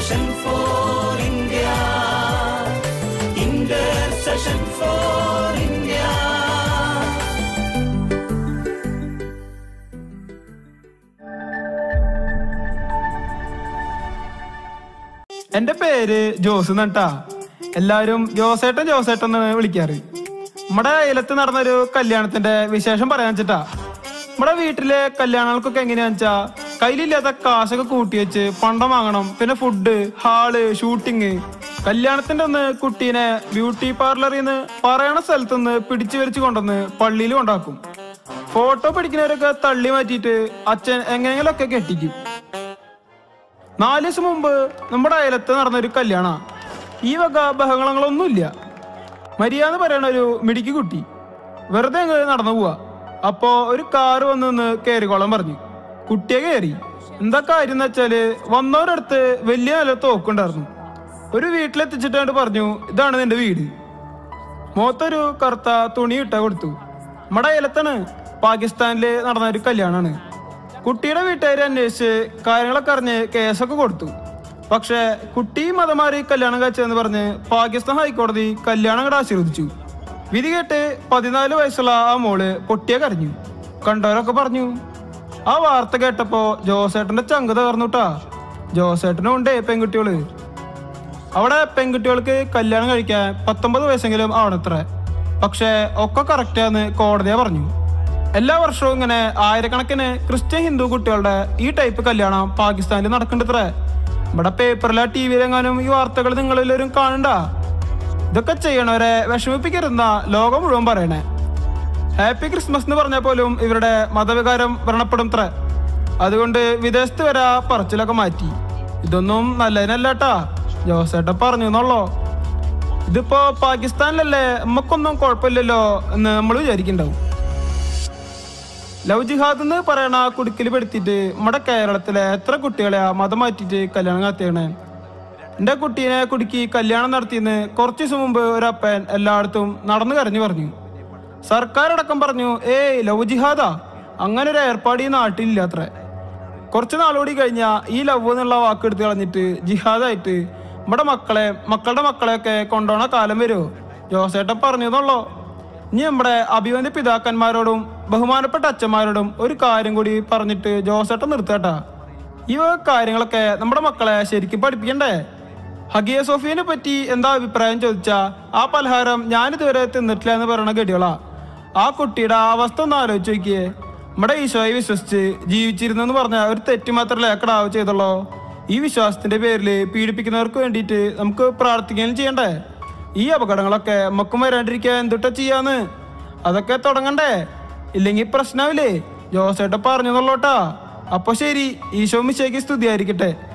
Intercession for India. Intercession for India. എന്റെ പേര് ജോസ് നട്ടാ എല്ലാരും ജോസേട്ടൻ ജോസേട്ടൻ എന്നാണ് വിളിക്കാറ് നമ്മുടെ അയലത്ത് നടന്നൊരു കല്യാണത്തിന്റെ വിശേഷം പറയാൻ വെച്ചിട്ടാ നമ്മുടെ വീട്ടിലെ കല്യാണങ്ങൾക്കൊക്കെ എങ്ങനെയാന്ന് വെച്ചാ കയ്യിലില്ലാത്ത കാശൊക്കെ കൂട്ടി വെച്ച് പണ്ടം വാങ്ങണം പിന്നെ ഫുഡ് ഹാള് ഷൂട്ടിങ് കല്യാണത്തിന്റെ ഒന്ന് കുട്ടീനെ ബ്യൂട്ടി പാർലറിൽ നിന്ന് പറയണ സ്ഥലത്ത് നിന്ന് പിടിച്ചു വരച്ച് കൊണ്ടുവന്ന് പള്ളിയിൽ കൊണ്ടാക്കും ഫോട്ടോ പിടിക്കുന്നവരൊക്കെ തള്ളി മാറ്റിയിട്ട് അച്ഛൻ എങ്ങനെയെങ്കിലൊക്കെ കെട്ടിക്കും നാല് ദിവസം മുമ്പ് നമ്മുടെ അയലത്ത് നടന്നൊരു കല്യാണ ഈ വക ബഹളങ്ങളൊന്നുമില്ല മരിയ എന്ന് പറയണ ഒരു മിടിക്ക് കുട്ടി വെറുതെ അങ്ങ് നടന്നു പോവാ അപ്പോ ഒരു കാറ് വന്ന് നിന്ന് കയറിക്കോളാൻ പറഞ്ഞു കുട്ടിയെ കയറി എന്താ കാര്യം എന്ന് വെച്ചാല് വന്നവരടുത്ത് വലിയ നില തോക്കുണ്ടായിരുന്നു ഒരു വീട്ടിലെത്തിച്ചിട്ടാണ്ട് പറഞ്ഞു ഇതാണ് നിന്റെ വീട് മുഖത്തൊരു കറുത്ത തുണി ഇട്ട കൊടുത്തു നമ്മുടെ അയലത്താണ് പാകിസ്ഥാനില് നടന്ന ഒരു കല്യാണാണ് കുട്ടിയുടെ വീട്ടുകാരെ അന്വേഷിച്ച് കാര്യങ്ങളൊക്കെ അറിഞ്ഞ് കേസൊക്കെ കൊടുത്തു പക്ഷെ കുട്ടി മതം മാറി കല്യാണം കഴിച്ചതെന്ന് പറഞ്ഞ് പാകിസ്ഥാൻ ഹൈക്കോടതി കല്യാണം കൂടെ ആശീർവദിച്ചു വിധി കേട്ട് പതിനാല് വയസ്സുള്ള ആ മോള് പൊട്ടിയെ കരഞ്ഞു കണ്ടവരൊക്കെ പറഞ്ഞു ആ വാർത്ത കേട്ടപ്പോ ജോസേട്ടന്റെ ചങ്ക് തകർന്നുട്ടാ ജോസേട്ടനും ഉണ്ടേ പെൺകുട്ടികള് അവിടെ പെൺകുട്ടികൾക്ക് കല്യാണം കഴിക്കാൻ പത്തൊമ്പത് വയസ്സെങ്കിലും ആവണത്രേ പക്ഷേ ഒക്കെ കറക്റ്റാന്ന് കോടതിയെ പറഞ്ഞു എല്ലാ വർഷവും ഇങ്ങനെ ആയിരക്കണക്കിന് ക്രിസ്ത്യൻ ഹിന്ദു കുട്ടികളുടെ ഈ ടൈപ്പ് കല്യാണം പാകിസ്ഥാനിൽ നടക്കണ്ടത്രേ ഇവിടെ പേപ്പറിലെ ടി വിയിലെങ്ങാനും ഈ വാർത്തകൾ നിങ്ങളെല്ലാവരും കാണണ്ട ഇതൊക്കെ ചെയ്യണവരെ വിഷമിപ്പിക്കരുന്ന ലോകം മുഴുവൻ പറയണേ ഹാപ്പി ക്രിസ്മസ് എന്ന് പറഞ്ഞാൽ പോലും ഇവരുടെ മതവികാരം വ്രണപ്പെടും ത്രേ അതുകൊണ്ട് വിദേശത്ത് വരെ ആ പറച്ചിലൊക്കെ മാറ്റി ഇതൊന്നും നല്ലതിനല്ലേട്ടാ ജോസേട്ട പറഞ്ഞു എന്നുള്ളോ ഇതിപ്പോ പാകിസ്ഥാനിലല്ലേ നമ്മക്കൊന്നും കുഴപ്പമില്ലല്ലോ എന്ന് നമ്മൾ വിചാരിക്കണ്ടാവും ലവ് ജിഹാദ് എന്ന് പറയണ കുടുക്കിൽ പെടുത്തിട്ട് നമ്മുടെ കേരളത്തിലെ എത്ര കുട്ടികളെയാ മതം മാറ്റിയിട്ട് കല്യാണം നടത്തിയണേ എന്റെ കുട്ടീനെ കുടുക്കി കല്യാണം നടത്തിയെന്ന് കുറച്ച് ദിവസം മുമ്പ് ഒരു അപ്പൻ എല്ലായിടത്തും നടന്നു കരഞ്ഞു പറഞ്ഞു സർക്കാരടക്കം പറഞ്ഞു ഏയ് ലവ് ജിഹാദാ അങ്ങനെ ഒരു ഏർപ്പാട് ഈ നാട്ടിലില്ല അത്രേ കുറച്ച് നാളുകൂടി കഴിഞ്ഞാൽ ഈ ലവ് എന്നുള്ള വാക്ക് എടുത്ത് കളഞ്ഞിട്ട് ജിഹാദായിട്ട് നമ്മുടെ മക്കളെ മക്കളുടെ മക്കളെയൊക്കെ കൊണ്ടുപോണ കാലം വരുമോ ജോസേട്ടൻ പറഞ്ഞതെന്നുള്ളോ ഇനി നമ്മുടെ അഭിമന്യ പിതാക്കന്മാരോടും ബഹുമാനപ്പെട്ട അച്ഛന്മാരോടും ഒരു കാര്യം കൂടി പറഞ്ഞിട്ട് ജോസേട്ടൻ നിർത്തേട്ടാ ഈ വക കാര്യങ്ങളൊക്കെ നമ്മുടെ മക്കളെ ശരിക്കും പഠിപ്പിക്കണ്ടേ ഹഗിയ സോഫിയനെ പറ്റി എന്താ അഭിപ്രായം ചോദിച്ചാ ആ പലഹാരം ഞാനിതുവരെ തിന്നിട്ടില്ല എന്ന് പറയണ ഗഡികളാ ആ കുട്ടിയുടെ ആ അവസ്ഥ ഒന്ന് ആലോചിച്ച് നോക്കിയേ നമ്മുടെ ഈശോയെ വിശ്വസിച്ച് ജീവിച്ചിരുന്നെന്ന് പറഞ്ഞ ഒരു തെറ്റ് മാത്രമല്ലേ കടാവ് ചെയ്തുള്ളൂ ഈ വിശ്വാസത്തിന്റെ പേരിൽ പീഡിപ്പിക്കുന്നവർക്ക് വേണ്ടിയിട്ട് നമുക്ക് പ്രാർത്ഥിക്കുകയും ചെയ്യണ്ടേ ഈ അപകടങ്ങളൊക്കെ നമുക്കും വരാണ്ടിരിക്കാൻ എന്തുട്ട ചെയ്യാന്ന് അതൊക്കെ തുടങ്ങണ്ടേ ഇല്ലെങ്കിൽ പ്രശ്നമില്ലേ ജോസേട്ട പറഞ്ഞെന്നുള്ളോട്ടാ അപ്പൊ ശരി ഈശോ മിശയ്ക്ക് സ്തുതിയായിരിക്കട്ടെ